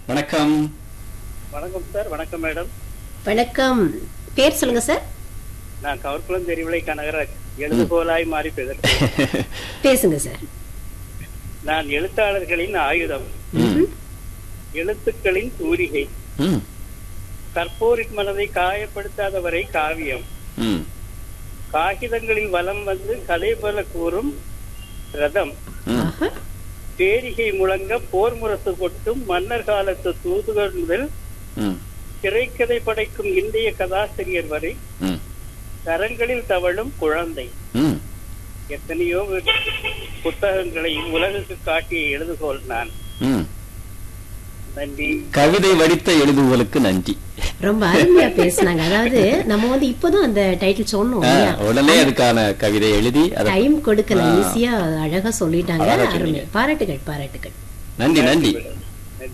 வணக்கம் வணக்கம் சார் வணக்கம் மேடம் வணக்கம் பேர் சொல்லுங்க சார் நான் கவர்குளம் தெரிவிலை கனகராஜ் எழுதுகோலாய் மாறி பேசுகிறேன் பேசுங்க சார் நான் எழுத்தாளர்களின் ஆயுதம் ம், எழுத்துக்களின் தூரிகை ம், கற்போரின் மனதை காயப்படுத்தாதவரை காவியம் ம், காகிதங்களில் வலம் வந்து கதை போல கூறும் ரதம் ம். ஆஹா. பேரிகை முழங்க போர் முரசு கொட்டும் மன்னர் காலத்து தூதுகள் முதல் ம், திரைக்கதை படைக்கும் இந்திய கதாசிரியர் வரை ம், கரங்களில் தவழும் குழந்தை ம். எத்தனையோ புத்தகங்களை உலகுக்கு காட்டிய எழுதுகோள் நான் ம். நன்றி கவிதை வடித்த எழுதுவோலுக்கு நன்றி ரொம்ப அருமையா பேசுனாங்க அதாவது நம்ம வந்து இப்போதான் அந்த டைட்டில் சொன்னோம் ஆ, இல்லையா உடனே அதுக்கான கவிதை எழுதி அதை டைம் கொடுக்கல ஆ. ஈஸியா அழகா சொல்லிட்டாங்க அழகா அருமை சொன்னீங்க. பாராட்டுகள் பாராட்டுகள் நன்றி நன்றி நன்றி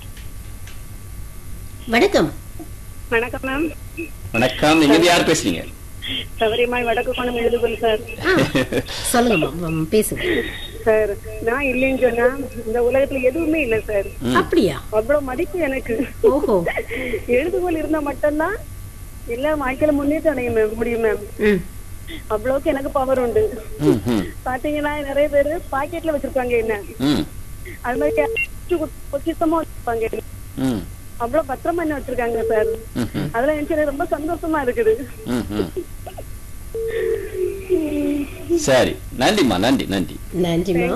வணக்கம் வணக்கம் மேம் வணக்கம் நீங்க இருந்து யார் பேசுறீங்க சபரிமாய் வடக்கு கோணம் எழுதுகோள் சார் ஆ, சொல்லுங்க மேம், பேசுங்க சார் நான் இல்லைன்னு சொன்னா இந்த உலகத்துல எதுவுமே இல்ல சார் அப்படியா அவ்வளவு மதிப்பு எனக்கு ஓஹோ எழுதுகோள் இருந்தா மட்டும்தான் எல்லா வாழ்க்கையில முன்னேற்றம் அடைய ma'am, முடியும் மேம் ம் அவ்வளவுக்கு எனக்கு பவர் உண்டு ம், ம், பாத்தீங்கன்னா நிறைய பேரு பாக்கெட்ல வச்சிருப்பாங்க என்ன ம், அது மாதிரி அச்சு குத்து பொக்கிஷமா வச்சிருப்பாங்க என்ன. ம், அவ்வளவு பத்திரமா என்ன வச்சிருக்காங்க சார் ம், ம், அதெல்லாம் நினைச்சு எனக்கு ரொம்ப சந்தோஷமா இருக்குது ம், ம். சரி நன்றிம்மா நன்றி நன்றி நன்றிமா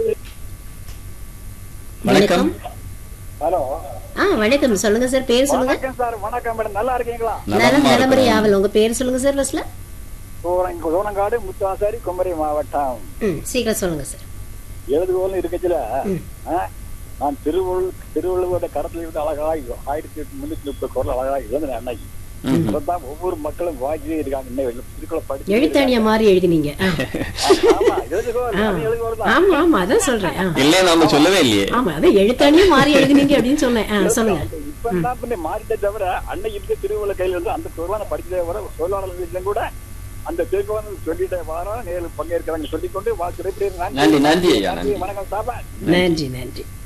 வணக்கம் ஹலோ ஆ வணக்கம் சொல்லுங்க சார் பேர் சொல்லுங்க வணக்கம் சார் வணக்கம் மேடம் நல்லா இருக்கீங்களா நலம் நலமா நலமறை இருக்கிறோம். ஆவல் உங்க பேர் சொல்லுங்க சார் ஃபர்ஸ்ட்ல சோழங் சோழங்காடு முத்தாசாரி குமரி மாவட்டம் ம் சீக்கிரம் சொல்லுங்க சார் எழுதுகோல் இருக்கச்சுல ம். நான் திருவள்ளு திருவள்ளுவோட கரத்துல இருந்து அழகாய் ஆயிரத்தி எட்டு முன்னூத்தி முப்பது குரல் அழகாய் எழுதினேன் அன்னைக்கு ம், அதான் ஒவ்வொரு மக்களும் வாங்கிட்டே இருக்காங்க இன்னும் திருக்குறளை படிச்சு எழுத்தாணியா மாறி எழுதினீங்க ஆ. ஆமா எழுதுகோல் ஆ. அது எழுதுகோல் தான் ஆமா ஆமா அதான் சொல்றேன் ஆ. இல்லையே நாம சொல்லவே இல்லையே ஆமா அதான் எழுத்தாணியும் மாறி எழுதினீங்க அப்படின்னு சொன்னேன் ஆ, சொல்லுங்க இப்ப தான் பண்ணி மாறிட்டே தவிர அன்னைக்கு இருக்க திருவள்ளுவ கையில இருந்து அந்த குரலான படிச்சதே வர தொழிலாளர்கள் கூட அந்த திருக்குறள் சொல்லிட்டே வரோம் நேரில் பங்கேற்கிறாங்க சொல்லிக்கொண்டு வா சிறைப்பிடிக்கிறாங்க நன்றி நன்றி ஐயா நன்றி வணக்கம் சாபா நன்றி நன்றி